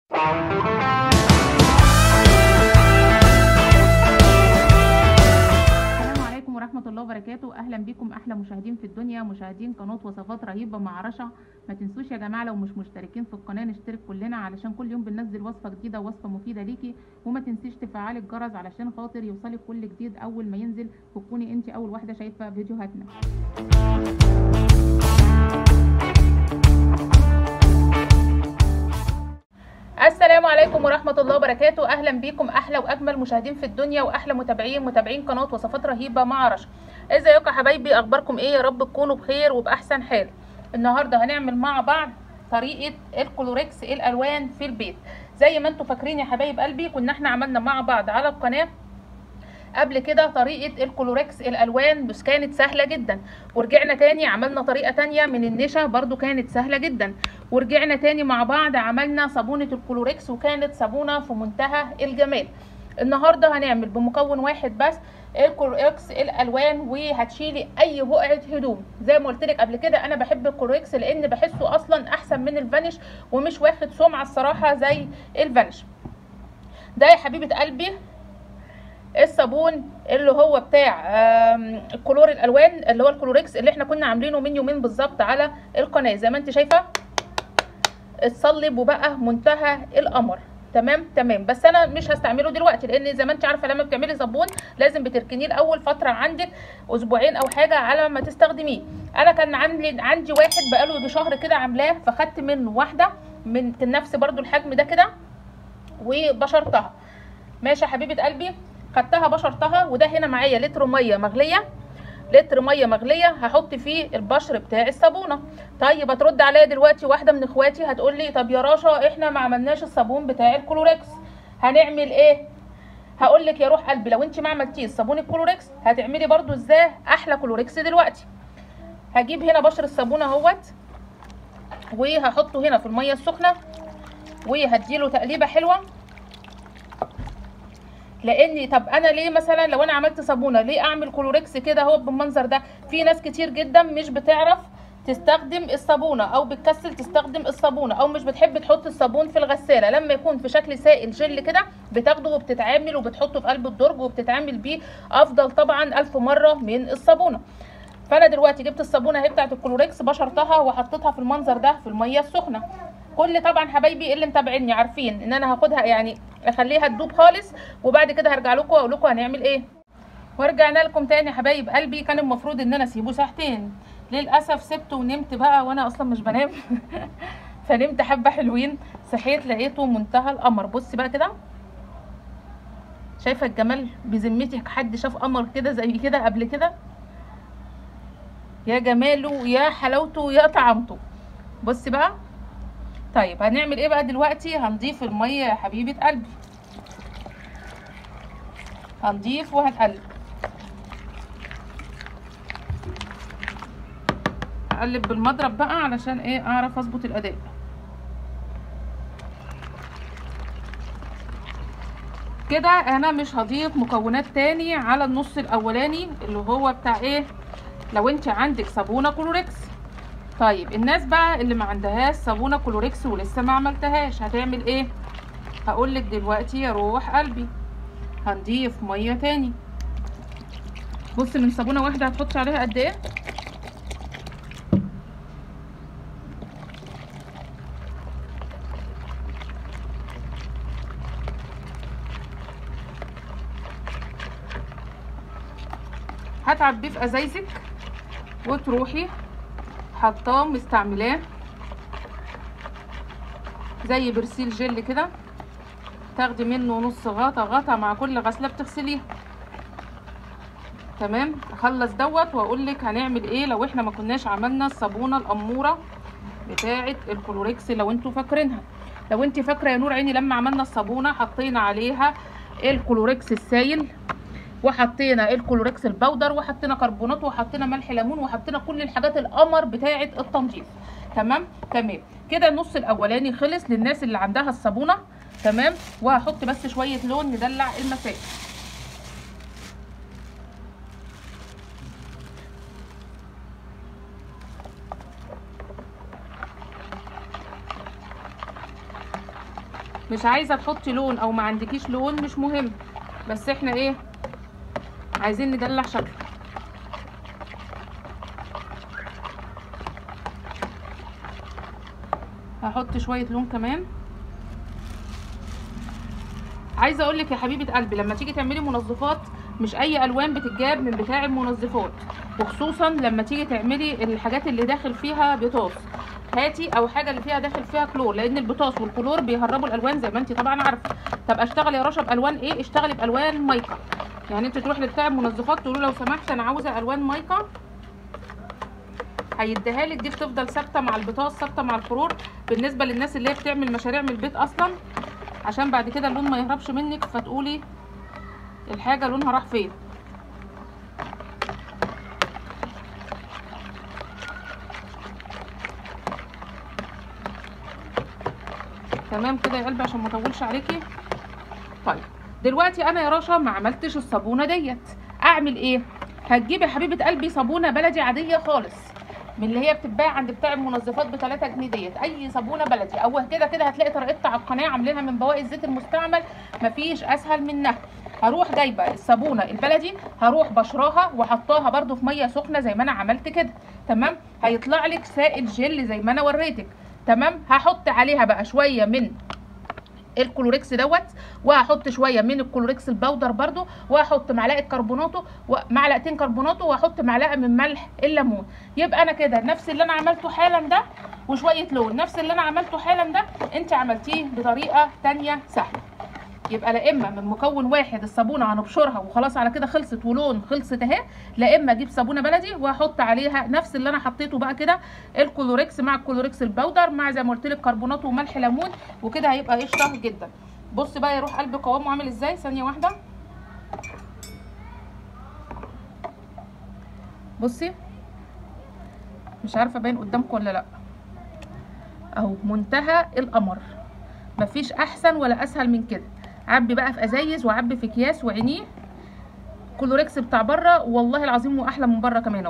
السلام عليكم ورحمة الله وبركاته أهلا بكم أحلى مشاهدين في الدنيا مشاهدين قناة وصفات رهيبة مع رشا ما تنسوش يا جماعة لو مش مشتركين في القناة نشترك كلنا علشان كل يوم بننزل وصفة جديدة ووصفة مفيدة ليكي وما تنسيش تفعلي الجرس علشان خاطر يوصلك كل جديد أول ما ينزل وتكوني انت أول واحدة شايفة فيديوهاتنا السلام عليكم ورحمة الله وبركاته أهلا بيكم أحلى وأجمل مشاهدين في الدنيا وأحلى متابعين متابعين قناة وصفات رهيبة مع رشا ازيكم يا حبايبي أخباركم إيه يا رب تكونوا بخير وبأحسن حال النهاردة هنعمل مع بعض طريقة الكلوريكس الألوان في البيت زي ما انتوا فاكرين يا حبايب قلبي كنا احنا عملنا مع بعض على القناة قبل كده طريقة الكلوريكس الألوان بس كانت سهلة جدا ورجعنا تاني عملنا طريقة تانية من النشا برضو كانت سهلة جدا ورجعنا تاني مع بعض عملنا صابونة الكلوريكس وكانت صابونة في منتهى الجمال النهاردة هنعمل بمكون واحد بس الكلوريكس الالوان وهتشيلي اي بقعه هدوم زي ما قلت لك قبل كده انا بحب الكلوريكس لان بحسه اصلا احسن من الفانيش ومش واخد سمعه الصراحه زي الفانيش ده يا حبيبه قلبي الصابون اللي هو بتاع الكلور الالوان اللي هو الكلوريكس اللي احنا كنا عاملينه من يومين بالظبط على القناه زي ما انت شايفه اتصلب وبقى منتهى القمر تمام تمام بس انا مش هستعمله دلوقتي لان زي ما انت عارفه لما بتعملي صابون لازم بتركنيه الاول فتره عندك اسبوعين او حاجه على ما تستخدميه انا كان عندي عندي واحد بقاله يجي شهر كده عاملاه فخدت منه واحده من نفس برده الحجم ده كده وبشرتها ماشي يا حبيبه قلبي خدتها بشرتها وده هنا معايا لتر ميه مغليه لتر ميه مغليه هحط فيه البشر بتاع الصابونه طيب هترد عليا دلوقتي واحده من اخواتي هتقول لي طب يا رشا احنا ما عملناش الصابون بتاع الكلوريكس هنعمل ايه هقول لك يا روح قلبي لو انت ما عملتيش صابون الكلوريكس هتعملي برده ازاي احلى كلوريكس دلوقتي هجيب هنا بشر الصابونه اهوت وهحطه هنا في الميه السخنه وهديله تقليبه حلوه لاني طب انا ليه مثلا لو انا عملت صابونه ليه اعمل كلوريكس كده اهو بالمنظر ده في ناس كتير جدا مش بتعرف تستخدم الصابونه او بتكسل تستخدم الصابونه او مش بتحب تحط الصابون في الغساله لما يكون في شكل سائل جل كده بتاخده وبتتعامل وبتحطه في قلب الدرج وبتتعامل بيه افضل طبعا الف مره من الصابونه فانا دلوقتي جبت الصابونه اهي بتاعت الكلوريكس بشرتها وحطيتها في المنظر ده في الميه السخنه كل طبعا حبايبي اللي متابعيني عارفين ان انا هاخدها يعني اخليها تدوب خالص وبعد كده هرجع لكم واقول لكم هنعمل ايه ورجعنا لكم تاني حبايب قلبي كان المفروض ان انا اسيبه ساعتين للاسف سبته ونمت بقى وانا اصلا مش بنام فنمت حبه حلوين صحيت لقيته منتهى القمر بصي بقى كده شايفه الجمال بذمتك حد شاف قمر كده زي كده قبل كده يا جماله يا حلاوته يا طعمته بصي بقى طيب هنعمل ايه بقى دلوقتي هنضيف الميه يا حبيبه قلبي هنضيف وهنقلب هقلب بالمضرب بقى علشان ايه اعرف اظبط الاداء كده انا مش هضيف مكونات تاني على النص الاولاني اللي هو بتاع ايه لو انت عندك صابونه كلوريكس طيب الناس بقى اللي ما عندهاش صابونه كلوريكس ولسه ما عملتهاش هتعمل ايه هقول لك دلوقتي يا روح قلبي هنضيف ميه تاني بص من صابونه واحده هتحطي عليها قد ايه هتعبيه في ازايزك وتروحي حطاه مستعملاه زي برسيل جل كده تاخدي منه نص غطا غطا مع كل غسله بتغسليها تمام اخلص دوت واقول لك هنعمل ايه لو احنا ما كناش عملنا الصابونه الاموره بتاعه الكلوريكس لو انتوا فاكرينها لو انت فاكره يا نور عيني لما عملنا الصابونه حطينا عليها الكلوريكس السايل وحطينا الكلوريكس البودر وحطينا كربونات وحطينا ملح ليمون وحطينا كل الحاجات القمر بتاعه التنظيف تمام تمام كده النص الاولاني خلص للناس اللي عندها الصابونه تمام وهحط بس شويه لون ندلع المسائل مش عايزه تحطي لون او ما عندكيش لون مش مهم بس احنا ايه عايزين ندلع شكله هحط شويه لون كمان عايزه اقول لك يا حبيبه قلبي لما تيجي تعملي منظفات مش اي الوان بتتجاب من بتاع المنظفات وخصوصا لما تيجي تعملي الحاجات اللي داخل فيها بطاس هاتي او حاجه اللي فيها داخل فيها كلور لان البطاس والكلور بيهربوا الالوان زي ما انت طبعا عارفه طب اشتغل يا رشا بالوان ايه اشتغلي بالوان مايكا يعني انت تروحي لبتاع المنظفات تقول له لو سمحت انا عاوزه الوان مايكا هيديها لك دي بتفضل ثابته مع البطاس ثابته مع الكلور بالنسبه للناس اللي هي بتعمل مشاريع من البيت اصلا عشان بعد كده اللون ما يهربش منك فتقولي الحاجه لونها راح فين تمام كده يا قلبي عشان ما اطولش عليكي طيب دلوقتي انا يا رشا ما عملتش الصابونه ديت اعمل ايه هتجيبي يا حبيبه قلبي صابونه بلدي عاديه خالص من اللي هي بتتباع عند بتاع المنظفات ب 3 جنيه ديت اي صابونه بلدي او كده كده هتلاقي طريقتها على القناه عاملينها من بواقي الزيت المستعمل مفيش اسهل منها هروح جايبه الصابونه البلدي هروح بشراها وحطاها برده في ميه سخنه زي ما انا عملت كده تمام هيطلع لك سائل جل زي ما انا وريتك تمام هحط عليها بقى شويه من الكلوريكس دوت وهحط شويه من الكلوريكس البودر برده وهحط معلقه كربوناتو ومعلقتين كربوناتو واحط معلقه من ملح الليمون يبقى انا كده نفس اللي انا عملته حالا ده وشويه لون نفس اللي انا عملته حالا ده انت عملتيه بطريقه تانية سهله يبقى لا اما من مكون واحد الصابونه هنبشرها وخلاص على كده خلصت ولون خلصت اهي لا اما اجيب صابونه بلدي واحط عليها نفس اللي انا حطيته بقى كده الكلوريكس مع الكلوريكس البودر مع زي ما قلت لك كربونات وملح ليمون وكده هيبقى قشطه جدا بص بقى يروح قلبي قوامه عامل ازاي ثانيه واحده بصي مش عارفه باين قدامكم ولا لا اهو منتهى القمر مفيش احسن ولا اسهل من كده عبي بقى في ازايز وعبي في اكياس وعينيه كلوريكس بتاع بره والله العظيم واحلى من بره كمان اهو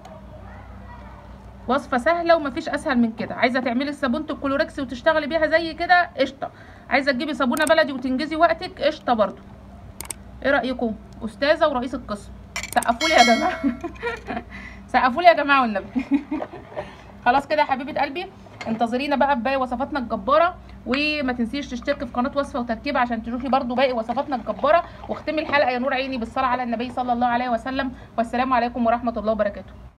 وصفه سهله ومفيش اسهل من كده عايزه تعملي صابونه الكلوريكس وتشتغلي بيها زي كده قشطه عايزه تجيبي صابونه بلدي وتنجزي وقتك قشطه برده ايه رايكم استاذه ورئيس القسم سقفوا لي يا جماعه سقفوا لي يا جماعه والنبي خلاص كده يا حبيبه قلبي انتظرينا بقى بباقي وصفاتنا الجباره وما تنسيش تشتركي في قناه وصفه وتركيب عشان تشوفي برده باقي وصفاتنا الجباره واختمي الحلقه يا نور عيني بالصلاه على النبي صلى الله عليه وسلم والسلام عليكم ورحمه الله وبركاته